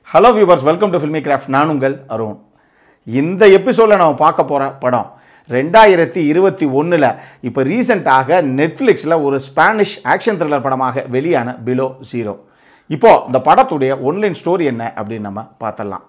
hello viewers welcome to Filmi Craft நான் உங்கள் அருண் இந்த எபிசோடில் நம்ம பார்க்க போகிற படம் ரெண்டாயிரத்தி இருபத்தி ஒன்றில் இப்போ ரீசெண்டாக நெட்ஃப்ளிக்ஸில் ஒரு ஸ்பானிஷ் ஆக்ஷன் த்ரில்லர் படமாக வெளியான பிலோ ஜீரோ இப்போது இந்த படத்துடைய ஒன்லைன் ஸ்டோரி என்ன அப்படின்னு நம்ம பார்த்தலாம்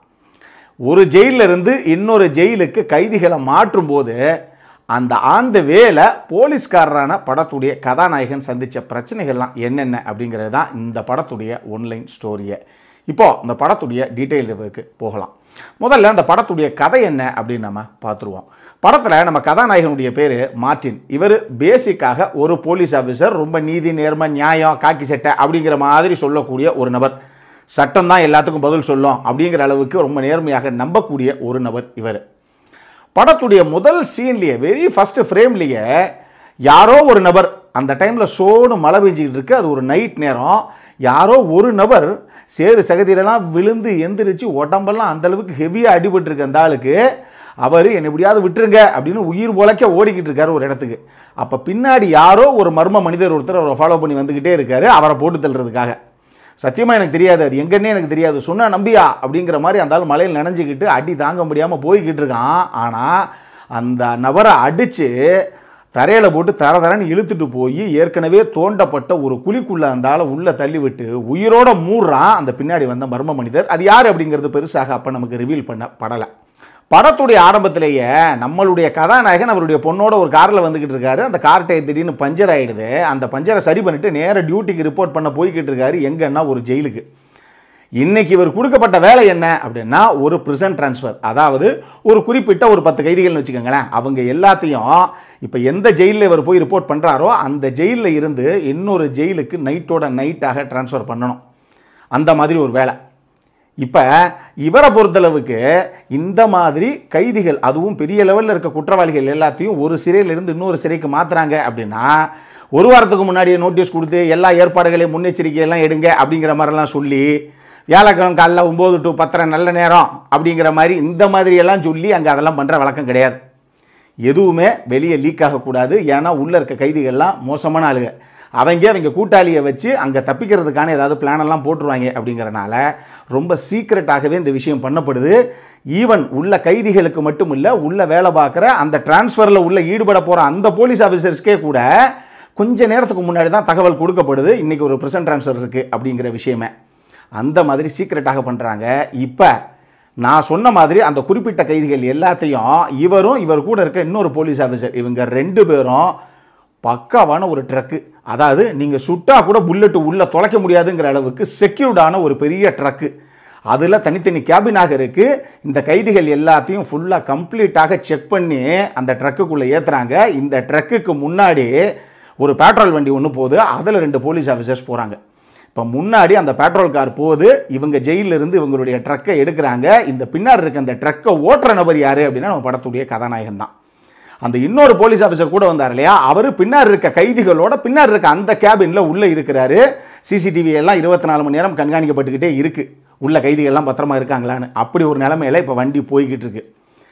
ஒரு ஜெயில்ல இருந்து இன்னொரு ஜெயிலுக்கு கைதிகளை மாற்றும் போது அந்த ஆந்த வேல போலீஸ்காரரான படத்துடைய கதாநாயகன் சந்தித்த பிரச்சனைகள்லாம் என்னென்ன அப்படிங்கிறது தான் இந்த படத்துடைய ஒன்லைன் ஸ்டோரியை இப்போ இந்த படத்துடைய டீட்டெயில் ரிவ்யூக்கு போகலாம் முதல்ல அந்த படத்துடைய கதை என்ன அப்படின்னு நம்ம பார்த்துருவோம் படத்தில் நம்ம கதாநாயகனுடைய பேர் மார்ட்டின் இவர் பேசிக்காக ஒரு போலீஸ் ஆஃபீஸர் ரொம்ப நீதி நேர்மை நியாயம் காக்கி சட்டை அப்படிங்கிற மாதிரி சொல்லக்கூடிய ஒரு நபர் சட்டம் தான் எல்லாத்துக்கும் பதில் சொல்லும் அப்படிங்கிற அளவுக்கு ரொம்ப நேர்மையாக நம்பக்கூடிய ஒரு நபர் இவர் படத்துடைய முதல் சீன்லேயே வெரி ஃபர்ஸ்ட் ஃப்ரேம்லேயே யாரோ ஒரு நபர் அந்த டைமில் சோனு மழை பெஞ்சிக்கிட்டு இருக்கு அது ஒரு நைட் நேரம் யாரோ ஒரு நபர் சேறு சகதியிலலாம் விழுந்து எந்திரிச்சு உடம்பெல்லாம் அந்த அளவுக்கு ஹெவியாக அடிபட்டிருக்கு அந்த ஆளுக்கு அவர் என்னை எப்படியாவது விட்டுருங்க அப்படின்னு உயிர் உழைக்க ஓடிக்கிட்டு இருக்காரு ஒரு இடத்துக்கு அப்போ பின்னாடி யாரோ ஒரு மர்ம மனிதர் ஒருத்தர் அவரை ஃபாலோ பண்ணி வந்துக்கிட்டே இருக்காரு அவரை போட்டு தள்ளுறதுக்காக சத்தியமாக எனக்கு தெரியாது அது எங்கன்னே எனக்கு தெரியாது சொன்னா நம்பியா அப்படிங்கிற மாதிரி அந்த ஆள் மலையில் நனைஞ்சிக்கிட்டு அடி தாங்க முடியாமல் போய்கிட்டு இருக்கான் ஆனால் அந்த நபரை அடித்து தரையில் போட்டு தர தரன்னு இழுத்துட்டு போய் ஏற்கனவே தோண்டப்பட்ட ஒரு குழிக்குள்ள அந்த ஆளை உள்ளே தள்ளி விட்டு உயிரோட மூடுறான் அந்த பின்னாடி வந்த மர்ம மனிதர் அது யார் அப்படிங்கிறது பெருசாக அப்போ நமக்கு ரிவீல் பண்ண படலை படத்துடைய ஆரம்பத்திலேயே நம்மளுடைய கதாநாயகன் அவருடைய பொண்ணோட ஒரு காரில் வந்துக்கிட்டு இருக்காரு அந்த கார் டயர் திடீர்னு பஞ்சர் ஆகிடுது அந்த பஞ்சரை சரி பண்ணிட்டு நேராக டியூட்டிக்கு ரிப்போர்ட் பண்ண போய்கிட்டு இருக்காரு எங்கன்னா ஒரு ஜெயிலுக்கு இன்னைக்கு இவர் கொடுக்கப்பட்ட வேலை என்ன அப்படின்னா ஒரு ப்ரிசன்ட் ட்ரான்ஸ்ஃபர் அதாவது ஒரு குறிப்பிட்ட ஒரு பத்து கைதிகள்னு வச்சுக்கோங்களேன் அவங்க எல்லாத்தையும் இப்போ எந்த ஜெயிலில் இவர் போய் ரிப்போர்ட் பண்ணுறாரோ அந்த ஜெயிலில் இருந்து இன்னொரு ஜெயிலுக்கு நைட்டோட நைட்டாக ட்ரான்ஸ்ஃபர் பண்ணணும் அந்த மாதிரி ஒரு வேலை இப்போ இவரை பொறுத்தளவுக்கு இந்த மாதிரி கைதிகள் அதுவும் பெரிய லெவலில் இருக்க குற்றவாளிகள் எல்லாத்தையும் ஒரு சிறையிலிருந்து இன்னொரு சிறைக்கு மாற்றுறாங்க அப்படின்னா ஒரு வாரத்துக்கு முன்னாடியே நோட்டீஸ் கொடுத்து எல்லா ஏற்பாடுகளையும் முன்னெச்சரிக்கையெல்லாம் எடுங்க அப்படிங்கிற மாதிரிலாம் சொல்லி வியாழக்கிழமை காலைல ஒம்பது டு பத்தரை நல்ல நேரம் அப்படிங்கிற மாதிரி இந்த மாதிரி எல்லாம் சொல்லி அங்கே அதெல்லாம் பண்ணுற வழக்கம் கிடையாது எதுவுமே வெளியே லீக் ஆகக்கூடாது ஏன்னா உள்ளே இருக்க கைதிகள்லாம் மோசமான ஆளுங்க அவங்க அவங்க கூட்டாளியை வச்சு அங்கே தப்பிக்கிறதுக்கான ஏதாவது பிளானெல்லாம் போட்டுருவாங்க அப்படிங்கிறனால ரொம்ப சீக்ரெட்டாகவே இந்த விஷயம் பண்ணப்படுது ஈவன் உள்ள கைதிகளுக்கு மட்டும் இல்லை உள்ள வேலை பார்க்குற அந்த டிரான்ஸ்ஃபரில் உள்ள ஈடுபட போகிற அந்த போலீஸ் ஆஃபீஸர்ஸ்க்கே கூட கொஞ்ச நேரத்துக்கு முன்னாடி தான் தகவல் கொடுக்கப்படுது இன்றைக்கி ஒரு ப்ரெசன்ட் ட்ரான்ஸ்ஃபர் இருக்குது அப்படிங்கிற விஷயமே அந்த மாதிரி சீக்ரெட்டாக பண்ணுறாங்க இப்போ நான் சொன்ன மாதிரி அந்த குறிப்பிட்ட கைதிகள் எல்லாத்தையும் இவரும் இவர் கூட இருக்க இன்னொரு போலீஸ் ஆஃபீஸர் இவங்க ரெண்டு பேரும் பக்காவான ஒரு ட்ரக்கு அதாவது நீங்கள் சுட்டா கூட புல்லட்டு உள்ளே தொலைக்க முடியாதுங்கிற அளவுக்கு செக்யூர்டான ஒரு பெரிய ட்ரக்கு அதில் தனித்தனி கேபினாக இருக்குது இந்த கைதிகள் எல்லாத்தையும் ஃபுல்லாக கம்ப்ளீட்டாக செக் பண்ணி அந்த ட்ரக்குக்குள்ளே ஏற்றுறாங்க இந்த ட்ரக்குக்கு முன்னாடி ஒரு பெட்ரோல் வண்டி ஒன்று போகுது அதில் ரெண்டு போலீஸ் ஆஃபீஸர்ஸ் போகிறாங்க இப்போ முன்னாடி அந்த பெட்ரோல் கார் போகுது இவங்க ஜெயிலில் இருந்து இவங்களுடைய ட்ரக்கை எடுக்கிறாங்க இந்த பின்னாடி இருக்க அந்த ட்ரக்கை ஓட்டுற நபர் யார் அப்படின்னா நம்ம படத்துடைய கதாநாயகன் தான் அந்த இன்னொரு போலீஸ் ஆஃபீஸர் கூட வந்தார் இல்லையா அவர் பின்னாடி இருக்க கைதிகளோட பின்னாடி இருக்க அந்த கேபினில் உள்ளே இருக்கிறாரு சிசிடிவி எல்லாம் இருபத்தி நாலு மணி நேரம் கண்காணிக்கப்பட்டுக்கிட்டே இருக்கு உள்ள கைதிகள்லாம் பத்திரமா இருக்காங்களான்னு அப்படி ஒரு நிலைமையில இப்போ வண்டி போய்கிட்டு இருக்கு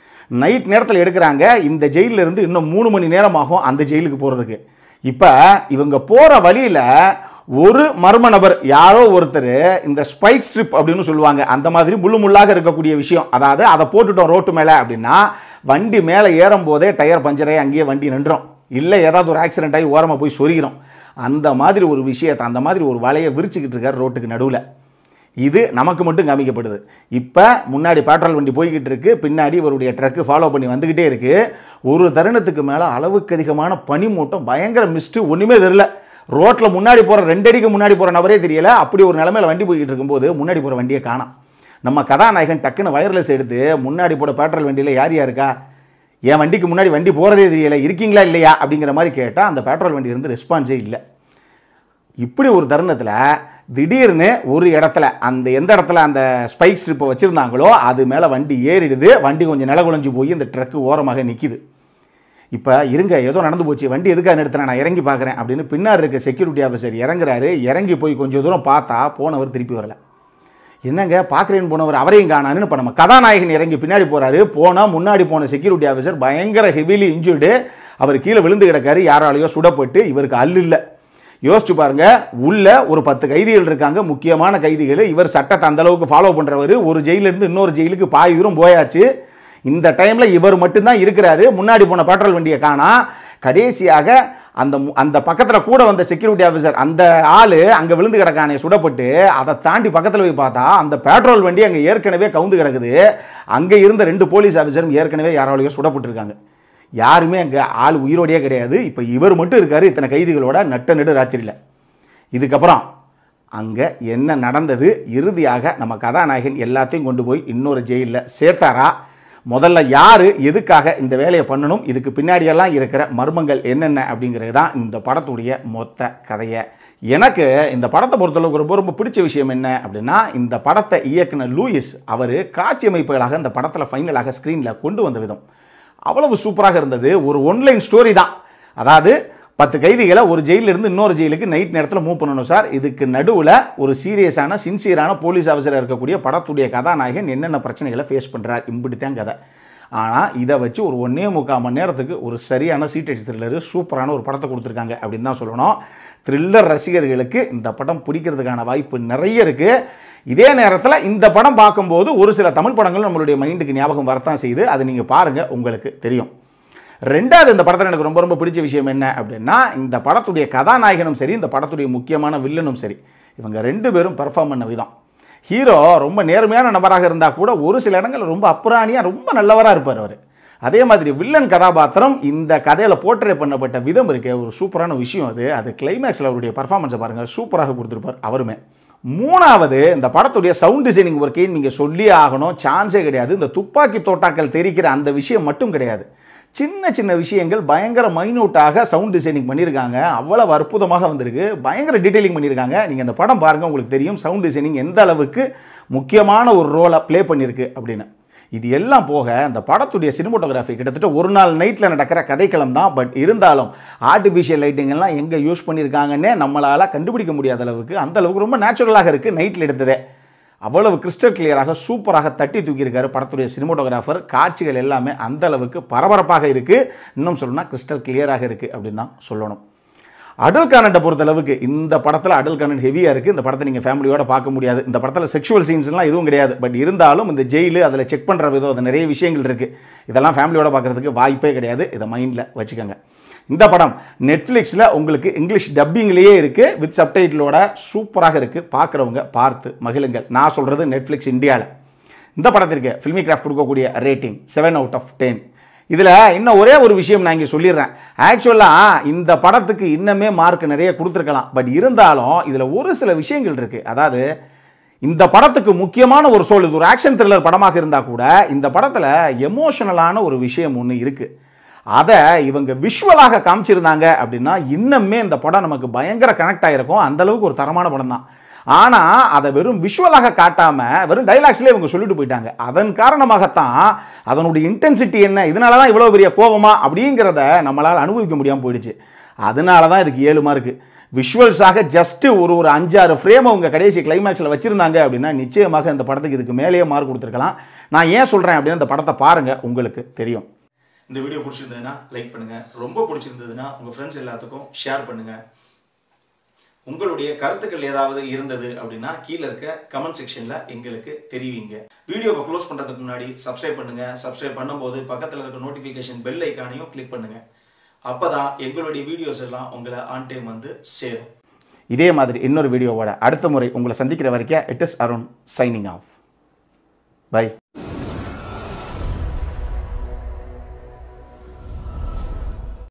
நைட் நேரத்தில் எடுக்கிறாங்க இந்த ஜெயிலில் இருந்து இன்னும் மூணு மணி நேரம் ஆகும் அந்த ஜெயிலுக்கு போகிறதுக்கு இப்போ இவங்க போகிற வழியில் ஒரு மர்ம நபர் யாரோ ஒருத்தர் இந்த ஸ்பைக் ஸ்ட்ரிப் அப்படின்னு சொல்லுவாங்க அந்த மாதிரி முள்ளு முள்ளாக இருக்கக்கூடிய விஷயம் அதாவது அதை போட்டுட்டோம் ரோட்டு மேலே அப்படின்னா வண்டி மேலே ஏறும் போதே டயர் பஞ்சராகி அங்கேயே வண்டி நின்றோம் இல்லை ஏதாவது ஒரு ஆக்சிடென்ட் ஆகி ஓரமாக போய் சொருகிறோம் அந்த மாதிரி ஒரு விஷயத்தை அந்த மாதிரி ஒரு வலையை விரிச்சுக்கிட்டு இருக்கார் ரோட்டுக்கு நடுவில் இது நமக்கு மட்டும் காமிக்கப்படுது இப்போ முன்னாடி பெட்ரோல் வண்டி போய்கிட்டு இருக்கு பின்னாடி இவருடைய ட்ரக்கு ஃபாலோ பண்ணி வந்துக்கிட்டே இருக்கு ஒரு தருணத்துக்கு மேலே அளவுக்கு அதிகமான பனிமூட்டம் பயங்கர மிஸ்ட்டு ஒன்றுமே தெரியல ரோட்டில் முன்னாடி போகிற ரெண்டு அடிக்கு முன்னாடி போகிற நபரே தெரியல அப்படி ஒரு நிலமையில வண்டி போய்கிட்டு இருக்கும்போது முன்னாடி போகிற வண்டியை காணோம் நம்ம கதாநாயகன் டக்குன்னு வயர்லெஸ் எடுத்து முன்னாடி போட பெட்ரோல் வண்டியில் யார் யாருக்கா என் வண்டிக்கு முன்னாடி வண்டி போகிறதே தெரியல இருக்கீங்களா இல்லையா அப்படிங்கிற மாதிரி கேட்டால் அந்த பெட்ரோல் வண்டி இருந்து ரெஸ்பான்ஸே இல்லை இப்படி ஒரு தருணத்தில் திடீர்னு ஒரு இடத்துல அந்த எந்த இடத்துல அந்த ஸ்பைக் ஸ்ட்ரிப்பை வச்சுருந்தாங்களோ அது மேலே வண்டி ஏறிடுது வண்டி கொஞ்சம் நில குழஞ்சு போய் இந்த ட்ரக்கு ஓரமாக நிற்கிது இப்போ இருங்க ஏதோ நடந்து போச்சு வண்டி எதுக்காக நிறுத்தினேன் நான் இறங்கி பார்க்குறேன் அப்படின்னு பின்னாடி இருக்க செக்யூரிட்டி ஆஃபீஸர் இறங்குறாரு இறங்கி போய் கொஞ்சம் தூரம் பார்த்தா போனவர் திருப்பி வரல என்னங்க பார்க்குறேன்னு போனவர் அவரையும் காணான்னு இப்போ நம்ம கதாநாயகன் இறங்கி பின்னாடி போகிறாரு போனால் முன்னாடி போன செக்யூரிட்டி ஆஃபீஸர் பயங்கர ஹெவிலி இன்ஜுர்டு அவர் கீழே விழுந்து கிடக்காரு யாராலையோ சுடப்பட்டு இவருக்கு அல்லு இல்லை யோசிச்சு பாருங்க உள்ள ஒரு பத்து கைதிகள் இருக்காங்க முக்கியமான கைதிகள் இவர் சட்டத்தை அந்த அளவுக்கு ஃபாலோ பண்றவர் ஒரு ஜெயிலிருந்து இன்னொரு ஜெயிலுக்கு பாதி தூரம் போயாச்சு இந்த டைம்ல இவர் மட்டும்தான் இருக்கிறாரு முன்னாடி போன பெட்ரோல் வண்டியை காணா கடைசியாக அந்த மு- அந்த பக்கத்தில் கூட வந்த செக்யூரிட்டி ஆஃபீஸர் அந்த ஆள் அங்கே விழுந்து கிடக்கானே சுடப்பட்டு அதை தாண்டி பக்கத்தில் போய் பார்த்தா அந்த பெட்ரோல் வண்டி அங்கே ஏற்கனவே கவுந்து கிடக்குது அங்கே இருந்த ரெண்டு போலீஸ் ஆஃபீஸரும் ஏற்கனவே யாராலையோ சுடப்பட்டிருக்காங்க யாருமே அங்கே ஆள் உயிரோடையே கிடையாது இப்போ இவர் மட்டும் இருக்காரு இத்தனை கைதிகளோட நட்ட நடு ராத்திரியில் இதுக்கப்புறம் அங்கே என்ன நடந்தது இறுதியாக நம்ம கதாநாயகன் எல்லாத்தையும் கொண்டு போய் இன்னொரு ஜெயிலில் சேர்த்தாரா முதல்ல யார் எதுக்காக இந்த வேலையை பண்ணணும் இதுக்கு பின்னாடியெல்லாம் இருக்கிற மர்மங்கள் என்னென்ன அப்படிங்கிறது தான் இந்த படத்துடைய மொத்த கதையை எனக்கு இந்த படத்தை பொறுத்தளவுக்கு ரொம்ப ரொம்ப பிடிச்ச விஷயம் என்ன அப்படின்னா இந்த படத்தை இயக்குன லூயிஸ் அவர் காட்சி அமைப்புகளாக இந்த படத்தில் ஃபைனலாக ஸ்க்ரீனில் கொண்டு வந்த விதம் அவ்வளவு சூப்பராக இருந்தது ஒரு ஒன்லைன் ஸ்டோரி தான் அதாவது பத்து கைதிகளை ஒரு ஜெயிலில் இருந்து இன்னொரு ஜெயிலுக்கு நைட் நேரத்தில் மூவ் பண்ணணும் சார் இதுக்கு நடுவில் ஒரு சீரியஸான சின்சியரான போலீஸ் ஆஃபீஸராக இருக்கக்கூடிய படத்துடைய கதாநாயகன் என்னென்ன பிரச்சனைகளை ஃபேஸ் பண்ணுறார் இப்படித்தான் கதை ஆனால் இதை வச்சு ஒரு ஒன்றே முக்கால் மணி நேரத்துக்கு ஒரு சரியான சீட்டட்ஸ் த்ரில்லர் சூப்பரான ஒரு படத்தை கொடுத்துருக்காங்க அப்படின்னு தான் சொல்லணும் த்ரில்லர் ரசிகர்களுக்கு இந்த படம் பிடிக்கிறதுக்கான வாய்ப்பு நிறைய இருக்குது இதே நேரத்தில் இந்த படம் பார்க்கும்போது ஒரு சில தமிழ் படங்கள் நம்மளுடைய மைண்டுக்கு ஞாபகம் வரத்தான் செய்யுது அதை நீங்கள் பாருங்கள் உங்களுக்கு தெரியும் ரெண்டாவது இந்த படத்தில் எனக்கு ரொம்ப ரொம்ப பிடிச்ச விஷயம் என்ன அப்படின்னா இந்த படத்துடைய கதாநாயகனும் சரி இந்த படத்துடைய முக்கியமான வில்லனும் சரி இவங்க ரெண்டு பேரும் பெர்ஃபார்ம் பண்ண விதம் ஹீரோ ரொம்ப நேர்மையான நபராக இருந்தால் கூட ஒரு சில இடங்கள் ரொம்ப அப்புறாணியாக ரொம்ப நல்லவராக இருப்பார் அவர் அதே மாதிரி வில்லன் கதாபாத்திரம் இந்த கதையில் போர்ட்ரே பண்ணப்பட்ட விதம் இருக்கே ஒரு சூப்பரான விஷயம் அது அது கிளைமேக்ஸில் அவருடைய பர்ஃபார்மன்ஸை பாருங்கள் சூப்பராக கொடுத்துருப்பார் அவருமே மூணாவது இந்த படத்துடைய சவுண்ட் டிசைனிங் ஒர்க்கையும் நீங்கள் சொல்லியே ஆகணும் சான்ஸே கிடையாது இந்த துப்பாக்கி தோட்டாக்கள் தெரிக்கிற அந்த விஷயம் மட்டும் கிடையாது சின்ன சின்ன விஷயங்கள் பயங்கர மைன்யூட்டாக சவுண்ட் டிசைனிங் பண்ணியிருக்காங்க அவ்வளவு அற்புதமாக வந்திருக்கு பயங்கர டீட்டெயிலிங் பண்ணியிருக்காங்க நீங்கள் இந்த படம் பாருங்கள் உங்களுக்கு தெரியும் சவுண்ட் டிசைனிங் எந்த அளவுக்கு முக்கியமான ஒரு ரோலை ப்ளே பண்ணியிருக்கு அப்படின்னு இது எல்லாம் போக இந்த படத்துடைய சினிமோட்டோகிராஃபி கிட்டத்தட்ட ஒரு நாள் நைட்டில் நடக்கிற கதைக்களம் தான் பட் இருந்தாலும் ஆர்டிஃபிஷியல் லைட்டிங் எல்லாம் எங்கே யூஸ் பண்ணியிருக்காங்கன்னே நம்மளால் கண்டுபிடிக்க முடியாத அளவுக்கு அந்த அளவுக்கு ரொம்ப நேச்சுரலாக இருக்குது நைட்டில் எடுத்ததே அவ்வளவு கிறிஸ்டல் கிளியராக சூப்பராக தட்டி தூக்கியிருக்காரு படத்துடைய சினிமோட்டோகிராஃபர் காட்சிகள் எல்லாமே அந்த அளவுக்கு பரபரப்பாக இருக்குது இன்னும் சொல்லணும்னா கிறிஸ்டல் கிளியராக இருக்குது அப்படின்னு தான் சொல்லணும் அடல் கானட்டை பொறுத்த அளவுக்கு இந்த படத்தில் அடல் கானட் ஹெவியாக இருக்குது இந்த படத்தை நீங்கள் ஃபேமிலியோட பார்க்க முடியாது இந்த படத்தில் செக்ஷுவல் சீன்ஸ்லாம் எதுவும் கிடையாது பட் இருந்தாலும் இந்த ஜெயிலு அதில் செக் பண்ணுற விதம் அது நிறைய விஷயங்கள் இருக்குது இதெல்லாம் ஃபேமிலியோட பார்க்குறதுக்கு வாய்ப்பே கிடையாது இதை மைண்டில் வச்சுக்கோங்க இந்த படம் நெட்ஃப்ளிக்ஸில் உங்களுக்கு இங்கிலீஷ் டப்பிங்லேயே இருக்குது வித் சப்டைட்டிலோட சூப்பராக இருக்குது பார்க்குறவங்க பார்த்து மகிழுங்கள் நான் சொல்கிறது நெட்ஃப்ளிக்ஸ் இந்தியாவில் இந்த படத்திற்கு ஃபில்மி கிராஃப்ட் கொடுக்கக்கூடிய rating seven out of ten இதில் இன்னும் ஒரே ஒரு விஷயம் நான் இங்கே சொல்லிடுறேன் ஆக்சுவலாக இந்த படத்துக்கு இன்னமே மார்க் நிறைய கொடுத்துருக்கலாம் பட் இருந்தாலும் இதில் ஒரு சில விஷயங்கள் இருக்குது அதாவது இந்த படத்துக்கு முக்கியமான ஒரு சோல் இது ஒரு ஆக்ஷன் த்ரில்லர் படமாக இருந்தால் கூட இந்த படத்தில் எமோஷனலான ஒரு விஷயம் ஒன்று இருக்குது அதை இவங்க விஷுவலாக காமிச்சிருந்தாங்க அப்படின்னா இன்னுமே இந்த படம் நமக்கு பயங்கர கனெக்ட் ஆகிருக்கும் அந்த அளவுக்கு ஒரு தரமான படம் தான் ஆனால் அதை வெறும் விஷுவலாக காட்டாமல் வெறும் டைலாக்ஸ்லேயே இவங்க சொல்லிட்டு போயிட்டாங்க அதன் காரணமாகத்தான் அதனுடைய இன்டென்சிட்டி என்ன இதனால தான் இவ்வளோ பெரிய கோபமா அப்படிங்கிறத நம்மளால் அனுபவிக்க முடியாமல் போயிடுச்சு அதனால தான் இதுக்கு ஏழு மார்க்கு விஷுவல்ஸாக ஜஸ்ட்டு ஒரு ஒரு அஞ்சாறு ஃப்ரேம் அவங்க கடைசி கிளைமேக்ஸில் வச்சுருந்தாங்க அப்படின்னா நிச்சயமாக இந்த படத்துக்கு இதுக்கு மேலேயே மார்க் கொடுத்துருக்கலாம் நான் ஏன் சொல்கிறேன் அப்படின்னா இந்த படத்தை பாருங்கள் உங்களுக்கு தெரியும் இந்த வீடியோ பிடிச்சிருந்ததுன்னா லைக் பண்ணுங்க ரொம்ப பிடிச்சிருந்ததுன்னா உங்க ஃப்ரெண்ட்ஸ் எல்லாத்துக்கும் ஷேர் பண்ணுங்க உங்களுடைய கருத்துக்கள் ஏதாவது இருந்தது அப்படின்னா கீழே இருக்க கமெண்ட் செக்ஷன்ல எங்களுக்கு தெரிவிங்க வீடியோவை க்ளோஸ் பண்றதுக்கு முன்னாடி சப்ஸ்கிரைப் பண்ணுங்க சப்ஸ்கிரைப் பண்ணும்போது பக்கத்துல இருக்க நோட்டிபிகேஷன் பெல் ஐக்கானையும் கிளிக் பண்ணுங்க அப்பதான் எங்களுடைய வீடியோஸ் எல்லாம் உங்களை ஆன் டைம் வந்து சேரும் இதே மாதிரி இன்னொரு வீடியோவோட அடுத்த முறை உங்களை சந்திக்கிற வரைக்கும் it is Arun signing off by